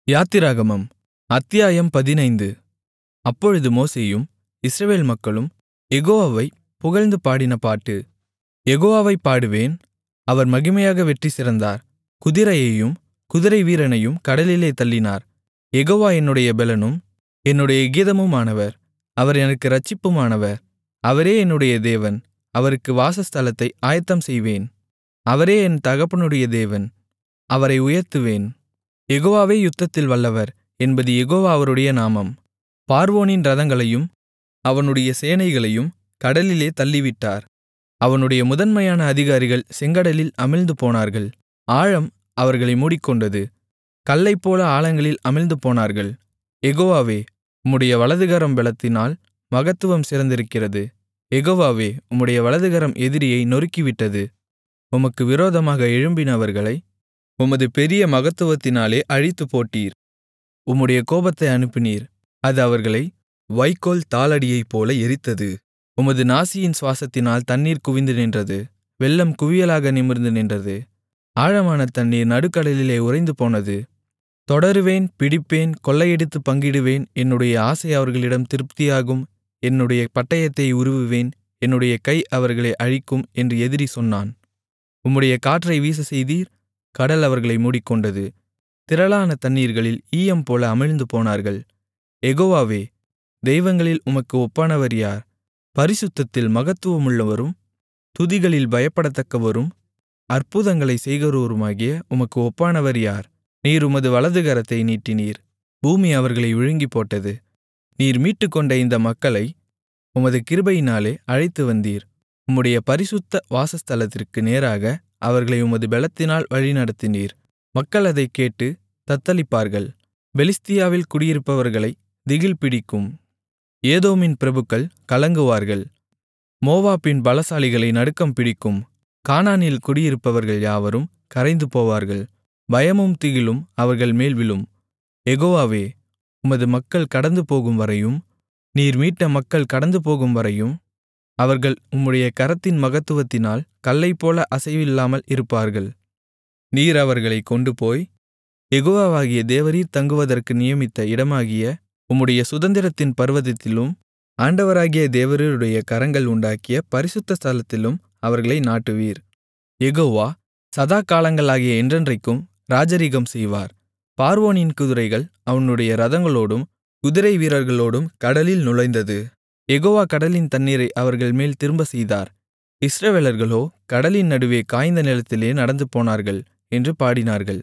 யாத்திராகமம் அத்தியாயம் பதினைந்து அப்பொழுது மோசேயும் இஸ்ரவேல் மக்களும் யெகோவாவைப் புகழ்ந்து பாடின பாட்டு யெகோவாவைப் பாடுவேன் அவர் மகிமையாக வெற்றி சிறந்தார் குதிரையையும் குதிரைவீரனையும் கடலிலே தள்ளினார் யெகோவா என்னுடைய பெலனும் என்னுடைய கீதமுமானவர் அவர் எனக்கு இரட்சிப்புமானவர் அவரே என்னுடைய தேவன் அவருக்கு வாசஸ்தலத்தை ஆயத்தம் செய்வேன் அவரே என் தகப்பனுடைய தேவன் அவரை உயர்த்துவேன் யெகோவாவே யுத்தத்தில் வல்லவர் என்பது யெகோவா அவருடைய நாமம் பார்வோனின் இரதங்களையும் அவனுடைய சேனைகளையும் கடலிலே தள்ளிவிட்டார் அவனுடைய முதன்மையான அதிகாரிகள் செங்கடலில் அமிழ்ந்து போனார்கள் ஆழம் அவர்களை மூடிக்கொண்டது கல்லைப்போல ஆழங்களில் அமிழ்ந்து போனார்கள் யெகோவாவே உம்முடைய வலதுகரம் பெலத்தினால் மகத்துவம் சிறந்திருக்கிறது யெகோவாவே உம்முடைய வலதுகரம் எதிரியை நொறுக்கிவிட்டது உமக்கு விரோதமாக எழும்பினவர்களை உமது பெரிய மகத்துவத்தினாலே அழித்துப்போட்டீர் உம்முடைய கோபத்தை அனுப்பினீர் அது அவர்களை வைக்கோல் தாளடியைப்போல எரித்தது உமது நாசியின் சுவாசத்தினால் தண்ணீர் குவிந்து நின்றது வெள்ளம் குவியலாக நிமிர்ந்து நின்றது ஆழமான தண்ணீர் நடுக்கடலிலே உறைந்து போனது தொடருவேன் பிடிப்பேன் கொள்ளையடித்துப் பங்கிடுவேன் என்னுடைய ஆசை அவர்களிடம் திருப்தியாகும் என்னுடைய பட்டயத்தை உருவுவேன் என்னுடைய கை அவர்களை அழிக்கும் என்று எதிரி சொன்னான் உம்முடைய காற்றை வீசச்செய்தீர் கடல் அவர்களை மூடிக்கொண்டது திரளான தண்ணீர்களில் ஈயம்போல அமிழ்ந்து போனார்கள் யெகோவாவே தெய்வங்களில் உமக்கு ஒப்பானவர் யார் பரிசுத்தத்தில் மகத்துவமுள்ளவரும் துதிகளில் பயப்படத்தக்கவரும் அற்புதங்களைச் செய்கிறவருமாகிய உமக்கு ஒப்பானவர் யார் நீர் உமது வலதுகரத்தை நீட்டினீர் பூமி அவர்களை விழுங்கிப்போட்டது நீர் மீட்டுக்கொண்ட இந்த மக்களை உமது கிருபையினாலே அழைத்து வந்தீர் உம்முடைய பரிசுத்த வாசஸ்தலத்திற்கு நேராக அவர்களை உமது பெலத்தினால் வழிநடத்தினீர் மக்கள் அதைக் கேட்டு தத்தளிப்பார்கள் பெலிஸ்தியாவில் குடியிருப்பவர்களை திகில் பிடிக்கும் ஏதோமின் பிரபுக்கள் கலங்குவார்கள் மோவாபின் பலசாலிகளை நடுக்கம் பிடிக்கும் கானானில் குடியிருப்பவர்கள் யாவரும் கரைந்து போவார்கள் பயமும் திகிலும் அவர்கள் மேல் விழும் எகோவாவே உமது மக்கள் கடந்து போகும் வரையும் நீர் மீட்ட மக்கள் கடந்து போகும் வரையும் அவர்கள் உம்முடைய கரத்தின் மகத்துவத்தினால் கல்லைப்போல அசைவில்லாமல் இருப்பார்கள் நீர் அவர்களைக் கொண்டுபோய் யெகோவாவாகிய தேவரீர் தங்குவதற்கு நியமித்த இடமாகிய உம்முடைய சுதந்திரத்தின் பர்வதத்திலும் ஆண்டவராகிய தேவரீருடைய கரங்கள் உண்டாக்கிய பரிசுத்த ஸ்தலத்திலும் அவர்களை நாட்டுவீர் யெகோவா சதா காலங்களாகிய என்றென்றைக்கும் ராஜரிகம் செய்வார் பார்வோனின் குதிரைகள் அவனுடைய இரதங்களோடும் குதிரை வீரர்களோடும் கடலில் நுழைந்தது யெகோவா கடலின் தண்ணீரை அவர்கள் மேல் திரும்ப செய்தார் இஸ்ரவேலர்களோ கடலின் நடுவே காய்ந்த நிலத்திலே நடந்து போனார்கள் என்று பாடினார்கள்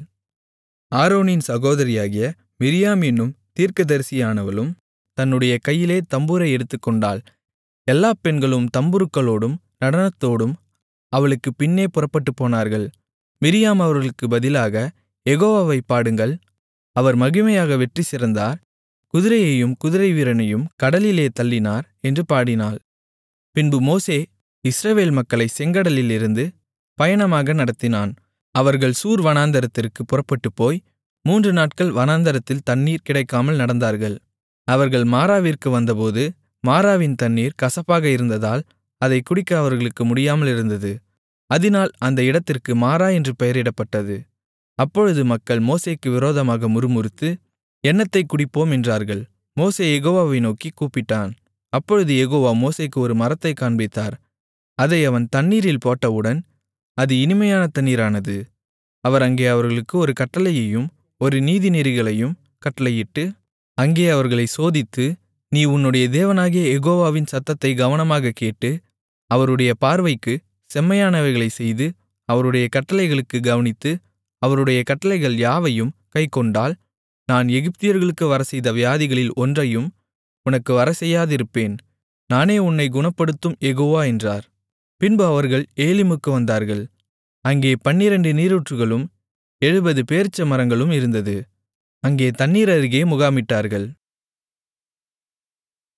ஆரோனின் சகோதரியாகிய மிரியாம் என்னும் தீர்க்கதரிசியானவளும் தன்னுடைய கையிலே தம்புரை எடுத்துக்கொண்டாள் எல்லா பெண்களும் தம்புருக்களோடும் நடனத்தோடும் அவளுக்கு பின்னே புறப்பட்டுப் போனார்கள் மிரியாம் அவர்களுக்கு பதிலாக யெகோவாவை பாடுங்கள் அவர் மகிமையாக வெற்றி சிறந்தார் குதிரையையும் குதிரை வீரனையும் கடலிலே தள்ளினார் என்று பாடினாள் பின்பு மோசே இஸ்ரவேல் மக்களை செங்கடலிலிருந்து பயணமாக நடத்தினான் அவர்கள் சூர் வனாந்தரத்திற்கு புறப்பட்டுப்போய் மூன்று நாட்கள் வனாந்தரத்தில் தண்ணீர் கிடைக்காமல் நடந்தார்கள் அவர்கள் மாராவிற்கு வந்தபோது மாராவின் தண்ணீர் கசப்பாக இருந்ததால் அதை குடிக்க அவர்களுக்கு முடியாமல் இருந்தது அதனால் அந்த இடத்திற்கு மாரா என்று பெயரிடப்பட்டது அப்பொழுது மக்கள் மோசேக்கு விரோதமாக முறுமுறுத்து என்னத்தை குடிப்போம் என்றார்கள் மோசே யெகோவாவை நோக்கி கூப்பிட்டான் அப்பொழுது யெகோவா மோசேக்கு ஒரு மரத்தை காண்பித்தார் அதை அவன் தண்ணீரில் போட்டவுடன் அது இனிமையான தண்ணீரானது அவர் அங்கே அவர்களுக்கு ஒரு கட்டளையையும் ஒரு நீதிநெறிகளையும் கட்டளையிட்டு அங்கே அவர்களை சோதித்து நீ உன்னுடைய தேவனாகிய யெகோவாவின் சத்தத்தை கவனமாக கேட்டு அவருடைய பார்வைக்கு செம்மையானவைகளைச் செய்து அவருடைய கட்டளைகளுக்கு கவனித்து அவருடைய கட்டளைகள் யாவையும் கைக்கொண்டால் நான் எகிப்தியர்களுக்கு வரச்செய்த வியாதிகளில் ஒன்றையும் உனக்கு வரச்செய்யாதிருப்பேன் நானே உன்னை குணப்படுத்தும் யெகோவா என்றார் பின்பு அவர்கள் ஏலிமுக்கு வந்தார்கள் அங்கே பன்னிரண்டு நீரூற்றுகளும் எழுபது பேரிச்ச மரங்களும் இருந்தது அங்கே தண்ணீர் அருகே முகாமிட்டார்கள்